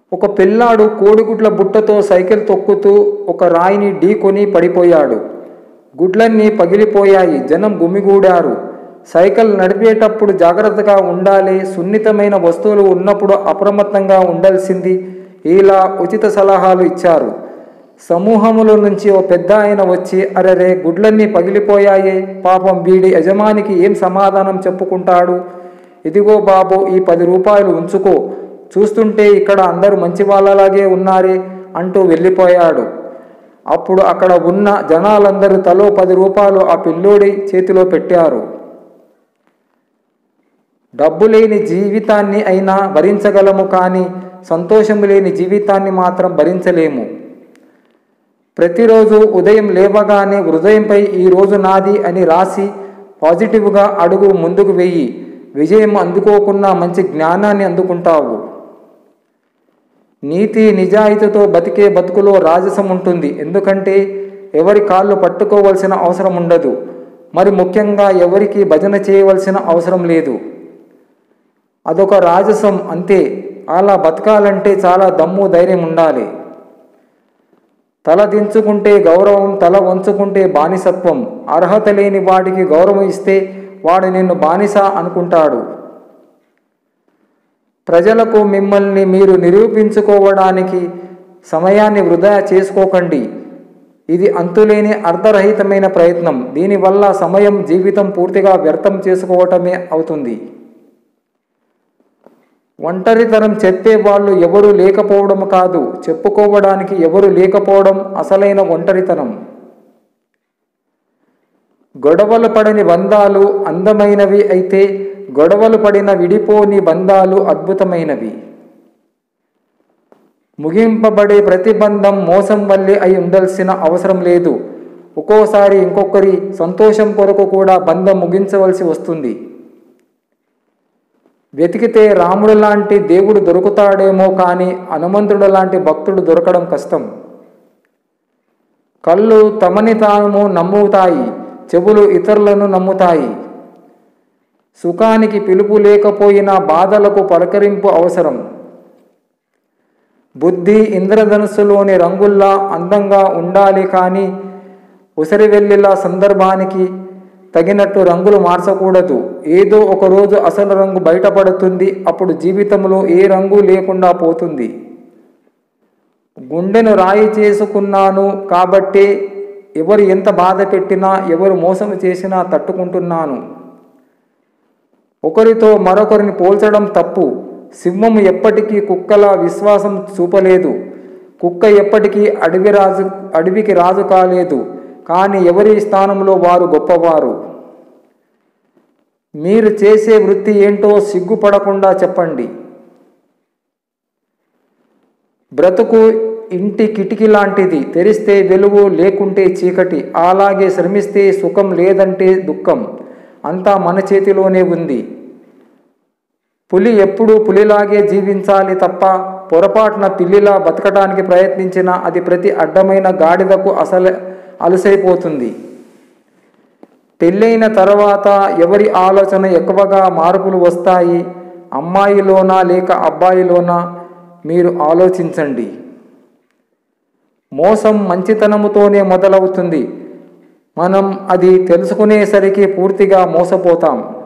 ఒక పిల్లాడు కోడిగుడ్ల బుట్టతో సైకిల్ తొక్కుతూ ఒక రాయిని ఢీకొని పడిపోయాడు గుడ్లన్నీ పగిలిపోయాయి జనం గుమిగూడారు సైకిల్ నడిపేటప్పుడు జాగ్రత్తగా ఉండాలి సున్నితమైన వస్తువులు ఉన్నప్పుడు అప్రమత్తంగా ఉండాల్సింది ఇలా ఉచిత సలహాలు ఇచ్చారు సమూహముల నుంచి ఓ పెద్ద ఆయన వచ్చి అరెరే గుడ్లన్నీ పగిలిపోయాయే పాపం వీడి యజమానికి ఏం సమాధానం చెప్పుకుంటాడు ఇదిగో బాబు ఈ పది రూపాయలు ఉంచుకో చూస్తుంటే ఇక్కడ అందరూ మంచి వాళ్ళలాగే ఉన్నారే అంటూ వెళ్ళిపోయాడు అప్పుడు అక్కడ ఉన్న జనాలందరూ తలో పది రూపాయలు ఆ పిల్లోడి చేతిలో పెట్టారు డబ్బు లేని జీవితాన్ని అయినా భరించగలము కానీ సంతోషము లేని జీవితాన్ని మాత్రం భరించలేము ప్రతిరోజు ఉదయం లేవగానే హృదయంపై ఈ రోజు నాది అని రాసి పాజిటివ్గా అడుగు ముందుకు వెయ్యి విజయం అందుకోకున్నా మంచి జ్ఞానాన్ని అందుకుంటావు నీతి నిజాయితీతో బతికే బతుకులో రాజసం ఉంటుంది ఎందుకంటే ఎవరి కాళ్ళు పట్టుకోవలసిన అవసరం ఉండదు మరి ముఖ్యంగా ఎవరికి భజన చేయవలసిన అవసరం లేదు అదొక రాజసం అంతే అలా బతకాలంటే చాలా దమ్ము ధైర్యం ఉండాలి తల దించుకుంటే గౌరవం తల వంచుకుంటే బానిసత్వం అర్హత లేని వాడికి గౌరవం ఇస్తే వాడు నిన్ను బానిస అనుకుంటాడు ప్రజలకు మిమ్మల్ని మీరు నిరూపించుకోవడానికి సమయాన్ని వృధా చేసుకోకండి ఇది అంతులేని అర్ధరహితమైన ప్రయత్నం దీనివల్ల సమయం జీవితం పూర్తిగా వ్యర్థం చేసుకోవటమే అవుతుంది ఒంటరితనం చెప్పే వాళ్ళు ఎవరు లేకపోవడం కాదు చెప్పుకోవడానికి ఎవరు లేకపోవడం అసలైన ఒంటరితనం గొడవలు పడని బంధాలు అందమైనవి అయితే గొడవలు పడిన విడిపోని బంధాలు అద్భుతమైనవి ముగింపబడే ప్రతిబంధం మోసం వల్లే అయి ఉండాల్సిన అవసరం లేదు ఒక్కోసారి ఇంకొకరి సంతోషం కొరకు కూడా బంధం ముగించవలసి వస్తుంది వెతికితే రాముడు లాంటి దేవుడు దొరుకుతాడేమో కానీ హనుమంతుడు లాంటి భక్తుడు దొరకడం కష్టం కళ్ళు తమని తాము నమ్ముతాయి చెవులు ఇతరులను నమ్ముతాయి సుఖానికి పిలుపు లేకపోయినా బాధలకు పలకరింపు అవసరం బుద్ధి ఇంద్రధనుస్సులోని రంగుల్లా అందంగా ఉండాలి కానీ ఉసరివెల్లిలా సందర్భానికి తగినట్టు రంగులు మార్చకూడదు ఏదో ఒక రోజు అసలు రంగు బయటపడుతుంది అప్పుడు జీవితంలో ఏ రంగు లేకుండా పోతుంది గుండెను రాయి చేసుకున్నాను కాబట్టే ఎవరు ఎంత బాధ పెట్టినా ఎవరు మోసం చేసినా తట్టుకుంటున్నాను ఒకరితో మరొకరిని పోల్చడం తప్పు సింహం ఎప్పటికీ కుక్కల విశ్వాసం చూపలేదు కుక్క ఎప్పటికీ అడవి రాజు అడవికి రాజు కాలేదు కానీ ఎవరి స్థానంలో వారు గొప్పవారు మీరు చేసే వృత్తి ఏంటో సిగ్గుపడకుండా చెప్పండి బ్రతుకు ఇంటి కిటికీ లాంటిది తెరిస్తే వెలుగు లేకుంటే చీకటి అలాగే శ్రమిస్తే సుఖం లేదంటే దుఃఖం అంతా మన చేతిలోనే ఉంది పులి ఎప్పుడూ పులిలాగే జీవించాలి తప్ప పొరపాటున పిల్లిలా బతకడానికి ప్రయత్నించినా అది ప్రతి అడ్డమైన గాడిదకు అసలు అలసైపోతుంది పెళ్ళైన తర్వాత ఎవరి ఆలోచన ఎక్కువగా మార్పులు వస్తాయి అమ్మాయిలోనా లేక అబ్బాయిలోనా మీరు ఆలోచించండి మోసం మంచితనముతోనే మొదలవుతుంది మనం అది తెలుసుకునేసరికి పూర్తిగా మోసపోతాం